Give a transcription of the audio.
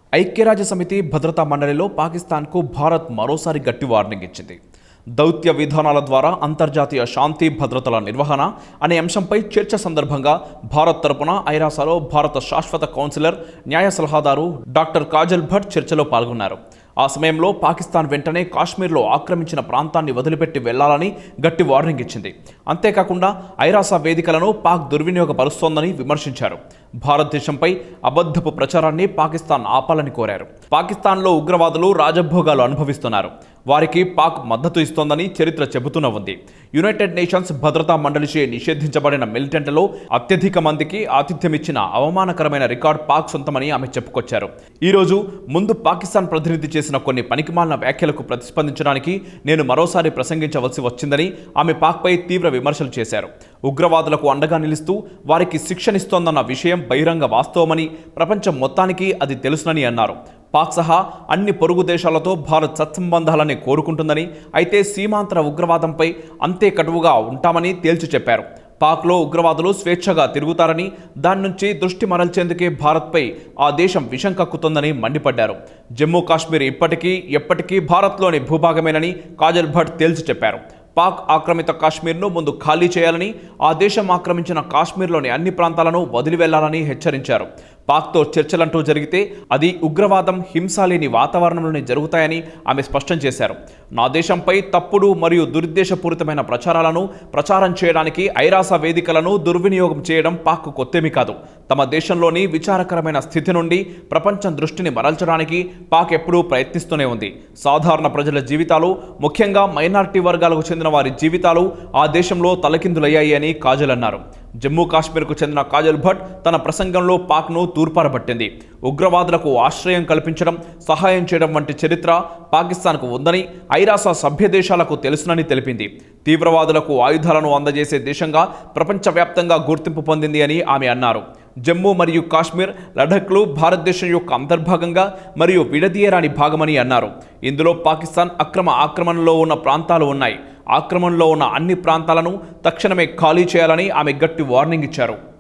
ఐక్యరాజ్య సమితి భద్రతా మండలిలో పాకిస్తాన్కు భారత్ మరోసారి గట్టి వార్నింగ్ ఇచ్చింది దౌత్య విధానాల ద్వారా అంతర్జాతీయ శాంతి భద్రతల నిర్వహణ అనే అంశంపై చర్చ సందర్భంగా భారత్ తరపున ఐరాసాలో భారత శాశ్వత కౌన్సిలర్ న్యాయ సలహాదారు డాక్టర్ కాజల్ భట్ చర్చలో పాల్గొన్నారు ఆ సమయంలో పాకిస్తాన్ వెంటనే కాశ్మీర్లో ఆక్రమించిన ప్రాంతాన్ని వదిలిపెట్టి వెళ్లాలని గట్టి వార్నింగ్ ఇచ్చింది అంతేకాకుండా ఐరాసా వేదికలను పాక్ దుర్వినియోగపరుస్తోందని విమర్శించారు భారతదేశంపై అబద్ధపు ప్రచారాన్ని పాకిస్తాన్ ఆపాలని కోరారు పాకిస్తాన్లో ఉగ్రవాదులు రాజభోగాలు అనుభవిస్తున్నారు వారికి పాక్ మద్దతు ఇస్తోందని చరిత్ర చెబుతూనే ఉంది యునైటెడ్ నేషన్స్ భద్రతా మండలిచే నిషేధించబడిన మిలిటెంట్లలో అత్యధిక మందికి ఆతిథ్యమిచ్చిన అవమానకరమైన రికార్డ్ పాక్ సొంతమని ఆమె చెప్పుకొచ్చారు ఈ రోజు ముందు పాకిస్తాన్ ప్రతినిధి చేసిన కొన్ని పనికిమాలిన వ్యాఖ్యలకు ప్రతిస్పందించడానికి నేను మరోసారి ప్రసంగించవలసి వచ్చిందని ఆమె పాక్పై తీవ్ర విమర్శలు చేశారు ఉగ్రవాదులకు అండగా నిలుస్తూ వారికి శిక్షణిస్తోందన్న విషయం బహిరంగ వాస్తవమని ప్రపంచం మొత్తానికి అది తెలుసునని అన్నారు పాక్ సహా అన్ని పొరుగు దేశాలతో భారత్ సత్సంబంధాలని కోరుకుంటుందని అయితే సీమాంతర ఉగ్రవాదంపై అంతే కటువుగా ఉంటామని తేల్చి చెప్పారు పాక్లో ఉగ్రవాదులు స్వేచ్ఛగా తిరుగుతారని దాని నుంచి దృష్టి మరల్చేందుకే భారత్పై ఆ దేశం విషం కక్కుతుందని మండిపడ్డారు జమ్మూ కాశ్మీర్ ఇప్పటికీ ఎప్పటికీ భారత్లోని భూభాగమేనని కాజల్ భట్ తేల్చి చెప్పారు పాక్ ఆక్రమిత కాశ్మీర్ను ముందు ఖాళీ చేయాలని ఆ దేశం ఆక్రమించిన కాశ్మీర్లోని అన్ని ప్రాంతాలను వదిలి వెళ్లాలని హెచ్చరించారు పాక్తో చర్చలంటూ జరిగితే అది ఉగ్రవాదం హింస లేని వాతావరణంలోనే జరుగుతాయని ఆమె స్పష్టం చేశారు నా దేశంపై తప్పుడు మరియు దురుద్దేశపూరితమైన ప్రచారాలను ప్రచారం చేయడానికి ఐరాస వేదికలను దుర్వినియోగం చేయడం పాక్ కొత్తేమి కాదు తమ దేశంలోని విచారకరమైన స్థితి నుండి ప్రపంచం దృష్టిని మరల్చడానికి పాక్ ఎప్పుడూ ప్రయత్నిస్తూనే ఉంది సాధారణ ప్రజల జీవితాలు ముఖ్యంగా మైనారిటీ వర్గాలకు చెందిన వారి జీవితాలు ఆ దేశంలో తలకిందులయ్యాయి అని కాజల్ అన్నారు జమ్మూ కాశ్మీర్కు చెందిన కాజల్ భట్ తన ప్రసంగంలో పాక్ను తూర్పారబట్టింది ఉగ్రవాదులకు ఆశ్రయం కల్పించడం సహాయం చేయడం వంటి చరిత్ర పాకిస్తాన్కు ఉందని ఐరాస సభ్య దేశాలకు తెలుసునని తెలిపింది తీవ్రవాదులకు ఆయుధాలను అందజేసే దేశంగా ప్రపంచవ్యాప్తంగా గుర్తింపు పొందింది అని ఆమె అన్నారు జమ్మూ మరియు కాశ్మీర్ లడఖ్లు భారతదేశం యొక్క అంతర్భాగంగా మరియు విడదీయరాని భాగమని అన్నారు ఇందులో పాకిస్తాన్ అక్రమ ఆక్రమణలో ఉన్న ప్రాంతాలు ఉన్నాయి ఆక్రమణలో ఉన్న అన్ని ప్రాంతాలను తక్షణమే ఖాళీ చేయాలని ఆమె గట్టి వార్నింగ్ ఇచ్చారు